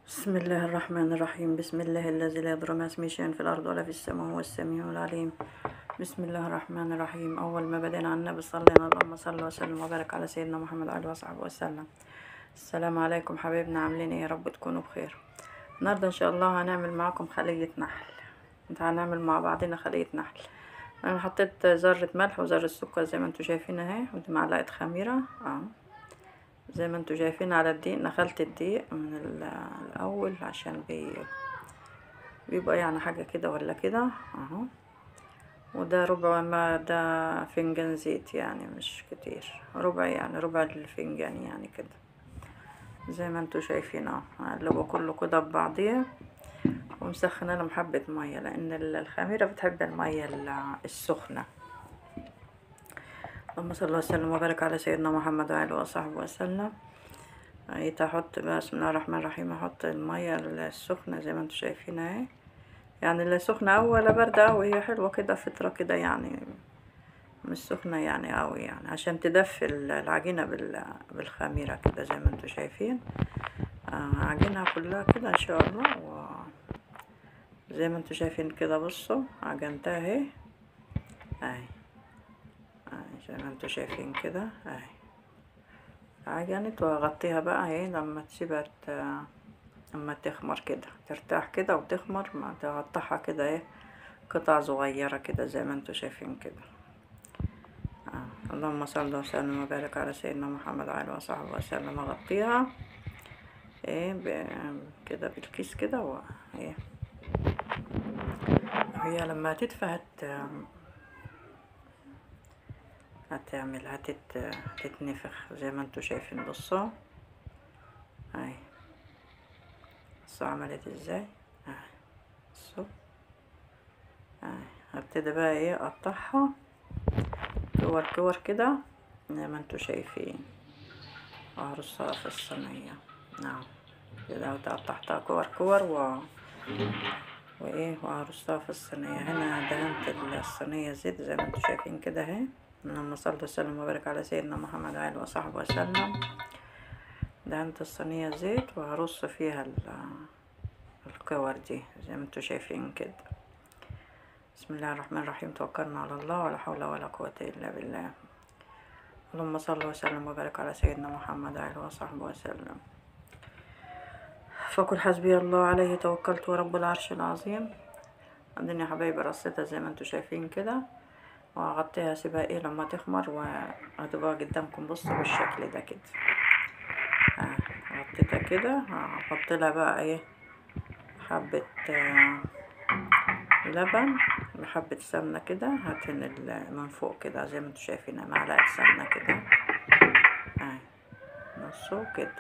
بسم الله الرحمن الرحيم بسم الله الذي لا يضر مع اسمه شيء في الأرض ولا في السماء هو السميع العليم بسم الله الرحمن الرحيم أول ما بدينا على النبي صلينا اللهم صل وسلم وبارك على سيدنا محمد وعلى آله وصحبه وسلم السلام عليكم حبايبنا عاملين ايه يا رب تكونوا بخير النهارده ان شاء الله هنعمل معاكم خلية نحل هنعمل مع بعضنا خلية نحل انا حطيت ذرة ملح وذرة سكر زي ما انتوا شايفين اهي ودي معلقة خميرة اه زي ما انتوا شايفين على الدقيق نخلت الدقيق من ال- الاول عشان بي بيبقى يعني حاجة كده ولا كده اهو وده ربع ما ده فنجان زيت يعني مش كتير ربع يعني ربع الفنجان يعني كده زي ما انتوا شايفين اهو هقلبه كله كده ببعضيه ومسخنه لهم حبة مية لأن الخميرة بتحب المية السخنة اللهم صل وسلم وبارك على سيدنا محمد وآله وصحبه وسلم ايت احط بقى بسم الله الرحمن الرحيم احط المية السخنة زي ما انتوا شايفين اهي يعني لا سخنة أوي ولا باردة أوي هي حلوة كده فترة كده يعني مش سخنة يعني أوي يعني عشان تدفي العجينة بالخميرة كده زي ما انتوا شايفين هعجنها كلها كده ان شاء الله و زي ما انتوا شايفين كده بصوا عجنتها اهي اهي زي ما انتوا شايفين كده اهي عجنت وهغطيها بقى اهي لما تسيبها لما تخمر كده ترتاح كده وتخمر ما تقطعها كده ايه قطع صغيرة كده زي ما انتوا شايفين كده آه. اللهم صل وسلم وبارك على سيدنا محمد وعلى وصحبه وسلم اغطيها ايه كده بالكيس كده و ايه هي لما تدفى هت هتعمل هتت... هتتنفخ زي ما انتوا شايفين بصوا اهي بصوا عملت ازاي اهي بصوا اهي هبتدي بقى ايه اقطعها كور كور كده زي ما انتوا شايفين وهرصها في الصينية نعم كده وقطعتها كور كور و وايه وهرصها في الصينية هنا دهنت الصينية زيت زي ما انتوا شايفين كده اهي اللهم صل وسلم وبارك على سيدنا محمد وعلى اله وصحبه وسلم دهنت الصينية زيت وهرص فيها الكور دي زي ما انتوا شايفين كده بسم الله الرحمن الرحيم توكلنا على الله ولا حول ولا قوة إلا بالله اللهم صل وسلم وبارك على سيدنا محمد وعلى اله وصحبه وسلم فقل حسبي الله عليه توكلت ورب العرش العظيم عندنا يا حبايبي رصيتها زي ما انتوا شايفين كده وهغطيها اسيبها ايه لما تخمر وهتبقى قدامكم بصوا بالشكل ده كده اه غطيتها كده هحط لها بقى ايه حبة آه لبن وحبة سمنة كده هاتين من فوق كده زي ما انتوا شايفين معلقة سمنة كده اه نصه كده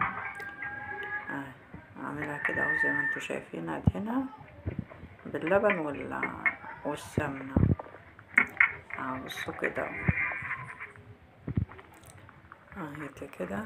اه اعملها كده اهو زي ما انتوا شايفين ادهنها باللبن وال والسمنة اه بصوا كده اهي كده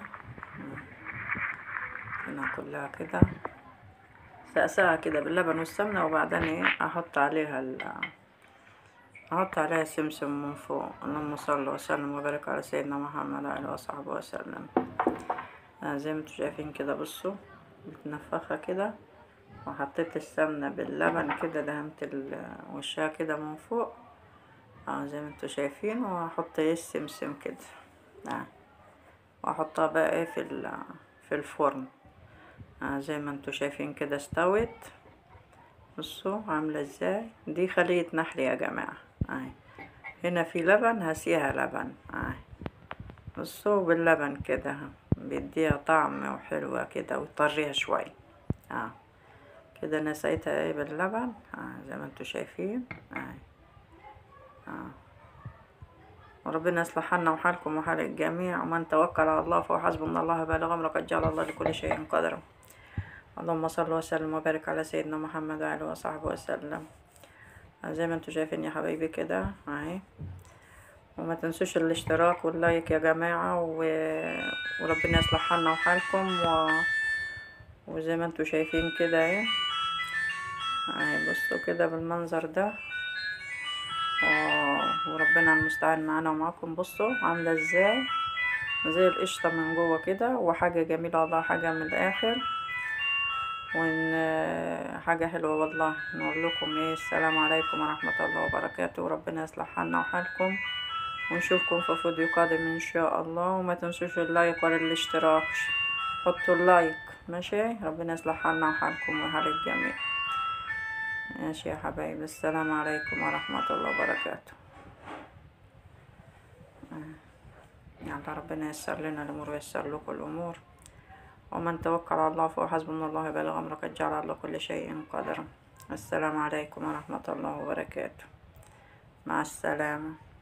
هنا كلها كده سقساها كده باللبن والسمنة وبعدين ايه احط عليها ال احط عليها سمسم من فوق اللهم صل وسلم وبارك على سيدنا محمد وعلى وصحبه وسلم آه زي ما انتوا شايفين كده بصوا متنفخة كده وحطيت السمنة باللبن كده دهنت وشها كده من فوق اه زي ما انتوا شايفين وهحط ايه السمسم كده اه واحطها بقى ايه في في الفرن آه زي ما انتوا شايفين كده استوت بصوا عاملة ازاي دي خلية نحل يا جماعة آه. هنا في لبن هسيها لبن آه. بصوا باللبن كده بيديها طعم وحلوة كده ويطريها شوي اه كده نسيتها ايه باللبن آه زي ما انتوا شايفين آه. آه. وربنا يصلح حالنا وحالكم وحال الجميع ومن توكل على الله فهو حسبنا الله بالغ امره قد جعل الله لكل شيء قدرا اللهم صل وسلم وبارك على سيدنا محمد وعلى وصحبه وسلم زي ما انتوا شايفين يا حبايبي كده اهي وما تنسوش الاشتراك واللايك يا جماعة و... وربنا يصلح حالنا وحالكم و... وزي ما انتوا شايفين كده اهي اهي بصوا كده بالمنظر ده و... وربنا المستعان معانا ومعاكم بصوا عاملة ازاي زي القشطة من جوه كده وحاجة جميلة والله حاجة من الآخر وإن حاجة حلوة والله نقول لكم ايه السلام عليكم ورحمة الله وبركاته وربنا يصلح حالنا وحالكم ونشوفكم في فيديو قادم ان شاء الله وما تنسوش اللايك ولا الاشتراك حطوا اللايك ماشي ربنا يصلح حالنا وحالكم وحال الجميع ماشي يا حبايبي السلام عليكم ورحمة الله وبركاته يلا ربنا ييسر لنا الأمور وييسر لكم الأمور ومن توكل على الله فهو حسبنا الله بلغ أمره قد جعل على كل شيء قدرا السلام عليكم ورحمة الله وبركاته مع السلامة